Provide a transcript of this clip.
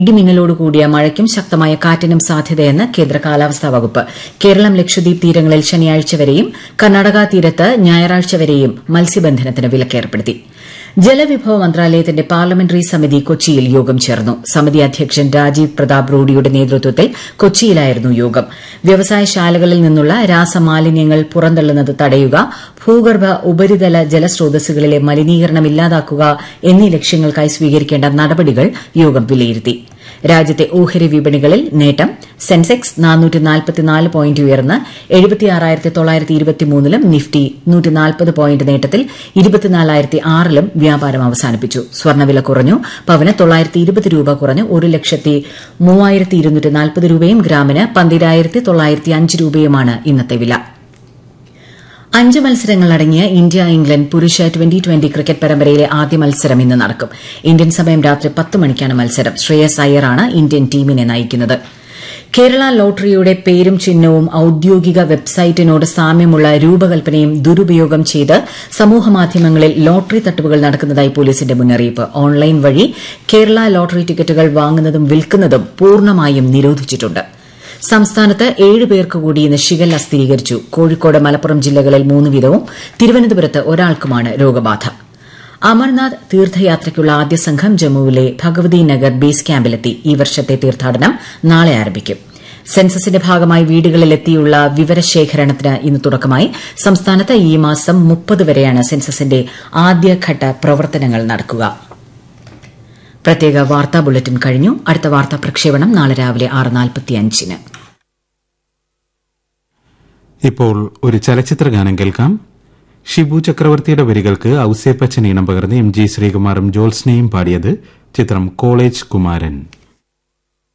ഇടിമിന്നലോട് കൂടിയ മഴയ്ക്കും ശക്തമായ കാറ്റിനും സാധ്യതയെന്ന് കേന്ദ്ര കാലാവസ്ഥാ വകുപ്പ് കേരളം ലക്ഷദ്വീപ് തീരങ്ങളിൽ ശനിയാഴ്ച വരെയും കർണാടക തീരത്ത് ഞായറാഴ്ച വരെയും മത്സ്യബന്ധനത്തിന് വിലക്കേർപ്പെടുത്തി ജലവിഭവ മന്ത്രാലയത്തിന്റെ പാർലമെന്ററി സമിതി കൊച്ചിയിൽ യോഗം ചേർന്നു സമിതി അധ്യക്ഷൻ രാജീവ് പ്രതാപ് റൂഡിയുടെ നേതൃത്വത്തിൽ കൊച്ചിയിലായിരുന്നു യോഗം വ്യവസായശാലകളിൽ നിന്നുള്ള രാസമാലിന്യങ്ങൾ പുറന്തള്ളുന്നത് തടയുക ഭൂഗർഭ ഉപരിതല ജലസ്രോതസ്സുകളിലെ മലിനീകരണം ഇല്ലാതാക്കുക എന്നീ ലക്ഷ്യങ്ങൾക്കായി സ്വീകരിക്കേണ്ട നടപടികൾ യോഗം വിലയിരുത്തി രാജ്യത്തെ ഓഹരി വിപണികളിൽ നേട്ടം സെൻസെക്സ് പോയിന്റ് ഉയർന്ന് ലും നിഫ്റ്റി പോയിന്റ് നേട്ടത്തിൽ ലും വ്യാപാരം അവസാനിപ്പിച്ചു സ്വർണ്ണവില കുറഞ്ഞു പവന് രൂപ കുറഞ്ഞ് ഒരു ലക്ഷത്തി മൂവായിരത്തി ഇരുന്നൂറ്റി നാൽപ്പത് രൂപയും ഗ്രാമിന് പന്തിരായിരത്തി തൊള്ളായിരത്തി അഞ്ച് രൂപയുമാണ് ഇന്നത്തെ വില അഞ്ച് മത്സരങ്ങളടങ്ങിയ ഇന്ത്യ ഇംഗ്ലണ്ട് പുരുഷ ട്വന്റി ട്വന്റി ക്രിക്കറ്റ് പരമ്പരയിലെ ആദ്യ മത്സരം ഇന്ന് നടക്കും ഇന്ത്യൻ സമയം രാത്രി പത്ത് മണിക്കാണ് മത്സരം ശ്രേയസ് അയ്യറാണ് ഇന്ത്യൻ ടീമിനെ നയിക്കുന്നത് കേരള ലോട്ടറിയുടെ പേരും ചിഹ്നവും ഔദ്യോഗിക വെബ്സൈറ്റിനോട് സാമ്യമുള്ള രൂപകൽപ്പനയും ദുരുപയോഗം ചെയ്ത് സമൂഹമാധ്യമങ്ങളിൽ ലോട്ടറി തട്ടിപ്പുകൾ നടക്കുന്നതായി പോലീസിന്റെ മുന്നറിയിപ്പ് ഓൺലൈൻ വഴി കേരള ലോട്ടറി ടിക്കറ്റുകൾ വാങ്ങുന്നതും വിൽക്കുന്നതും പൂർണ്ണമായും നിരോധിച്ചിട്ടുണ്ട് സംസ്ഥാനത്ത് ഏഴ് പേർക്ക് കൂടി ഇന്ന് ഷിഗല്ല സ്ഥിരീകരിച്ചു കോഴിക്കോട് മലപ്പുറം ജില്ലകളിൽ മൂന്ന് വീതവും തിരുവനന്തപുരത്ത് ഒരാൾക്കുമാണ് രോഗബാധ അമർനാഥ് തീർത്ഥയാത്രയ്ക്കുള്ള ആദ്യ സംഘം ജമ്മുവിലെ ഭഗവതി നഗർ ബേസ് ക്യാമ്പിലെത്തി ഈ വർഷത്തെ തീർത്ഥാടനം നാളെ ആരംഭിക്കും സെൻസസിന്റെ ഭാഗമായി വീടുകളിലെത്തിയുള്ള വിവരശേഖരണത്തിന് ഇന്ന് തുടക്കമായി സംസ്ഥാനത്ത് ഈ മാസം മുപ്പത് വരെയാണ് സെൻസസിന്റെ ആദ്യഘട്ട പ്രവർത്തനങ്ങൾ നടക്കുക പ്രത്യേക വാർത്താ ബുള്ളറ്റിൻ കഴിഞ്ഞു അടുത്ത വാർത്താ പ്രക്ഷേപണം നാളെ രാവിലെ ആറ് നാൽപ്പത്തിയഞ്ചിന് ഇപ്പോൾ ഒരു ചലച്ചിത്ര ഗാനം കേൾക്കാം ഷിബു ചക്രവർത്തിയുടെ വരികൾക്ക് ഔസേപ്പച്ചൻ ഈണം പകർന്ന് എം ജി ശ്രീകുമാറും ജോത്സ്നയും പാടിയത് ചിത്രം കോളേജ് കുമാരൻ